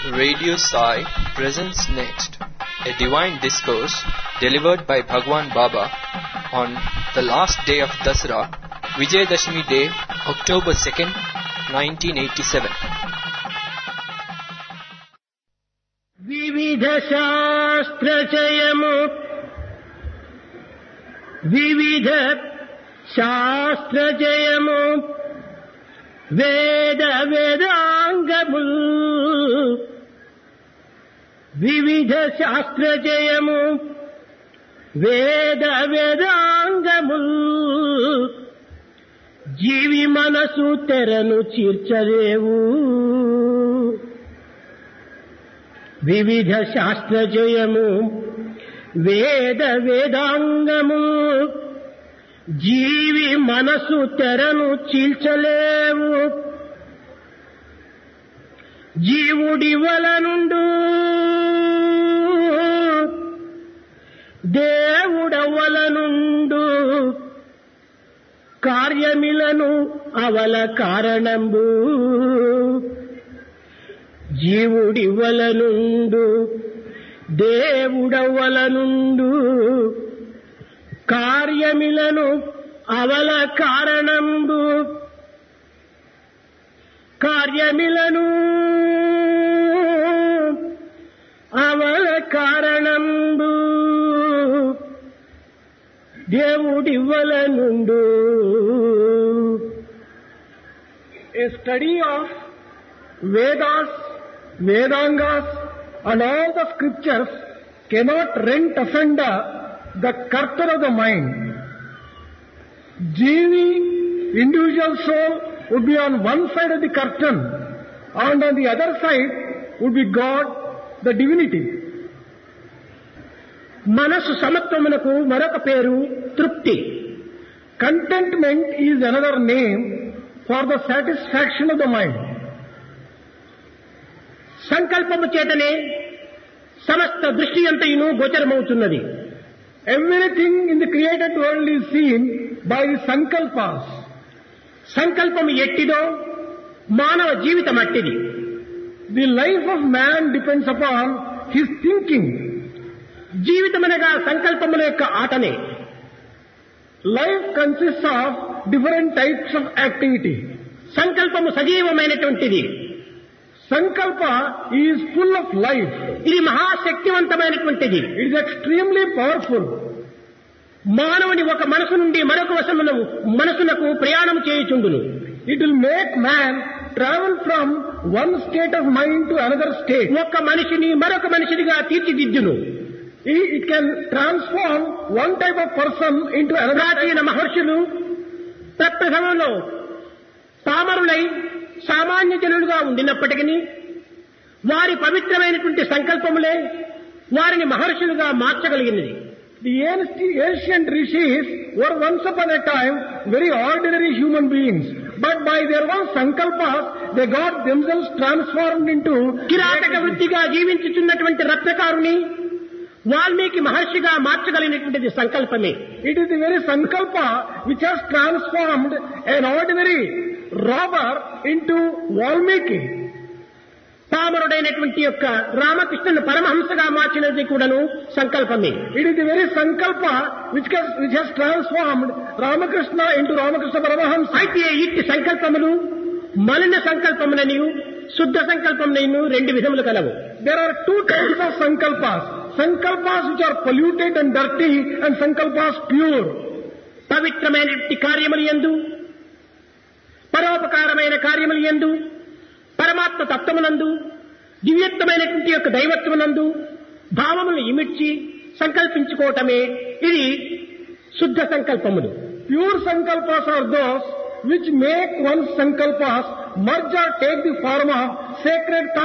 Radio Sai presents next a divine discourse delivered by Bhagwan Baba on the last day of Dasara, Vijayadashmi Day, October 2nd, 1987. వివిధ శాస్త్రచయము వివిధ శాస్త్రచయము వేద వేదాంగము వివిధ శాస్త్రచయము వేద వేదాంగము జీవి మనసు తెరను చీర్చలేవు వివిధ శాస్త్రజయము వేద వేదాంగము జీవి మనసు తెరను చీల్చలేవు జీవుడి వలనుండు దేవుడవలనుండు కార్యమిలను అవల కారణంబు జీవుడివలనుండు దేవుడవలనుండు కార్యమిలను అవల కారణంబు కార్యమిలను అవల కారణంబు దేవుడివలనుండు a study of Vedas, Vedangas and all the scriptures cannot rent asunder the curtain of the mind. Jeevi, individual soul, would be on one side of the curtain and on the other side would be God, the divinity. మనసు సమత్వమునకు మరొక పేరు తృప్తి Contentment is another name for the satisfaction of the mind. సంకల్పము చేతనే సమస్త దృష్టి అంతయును గోచరమవుతున్నది Everything in the created world is seen by sankalpas. సంకల్పము ఎట్టిదో మానవ జీవితం అట్టిది The life of man depends upon his thinking. జీవితమనగా సంకల్పముల యొక్క ఆటనే Life consists of different types of activity. సంకల్పము సజీవమైనటువంటిది Sankalpa is full of life. ఇది మహాశక్తివంతమైనటువంటిది It is extremely powerful. మానవుని ఒక మనసు నుండి మరొక వశమును మనసునకు ప్రయాణం చేయుచుండును It will make man travel from one state of mind to another state. ఒక మనిషిని మరొక మనిషినిగా తీర్చిదిద్దును It it can transform one type of person into another. ప్రాచీన మహర్షులు తత్ప్రథమంలో పామరులై సామాన్య జనులుగా ఉండినప్పటికీ వారి పవిత్రమైనటువంటి సంకల్పములే వారిని మహర్షులుగా మార్చగలిగినది The ancient ancient rishis were once upon a time very ordinary human beings. But by their own sankalpas, they got themselves transformed into కిరాటక వృత్తిగా జీవించుచున్నటువంటి రత్నకారుని వాల్మీకి మహర్షిగా మార్చగలిగినటువంటిది సంకల్పమే It is the very sankalpa which has transformed an ordinary robber into Valmiki. పామరుడైనటువంటి యొక్క రామకృష్ణుని పరమహంసగా మార్చినది కూడాను సంకల్పమే It is the very sankalpa which has, which has transformed Ramakrishna into Ramakrishna Paramahamsa. అయితే ఇట్టి సంకల్పములు మలిన సంకల్పములనియు శుద్ధ సంకల్పములను రెండు విధములు కలవు There are two types of sankalpas. Sankalpas which are polluted and dirty and sankalpas pure. పవిత్రమైనటువంటి కార్యములు ఎందు పరోపకారమైన కార్యములు ఎందు పరమాత్మ తత్వమునందు దివ్యత్వమైనటువంటి యొక్క దైవత్వమునందు భావములను ఇమిడ్చి సంకల్పించుకోవటమే ఇది శుద్ధ సంకల్పములు Pure sankalpas are those which make one's sankalpas merge or take the form of sacred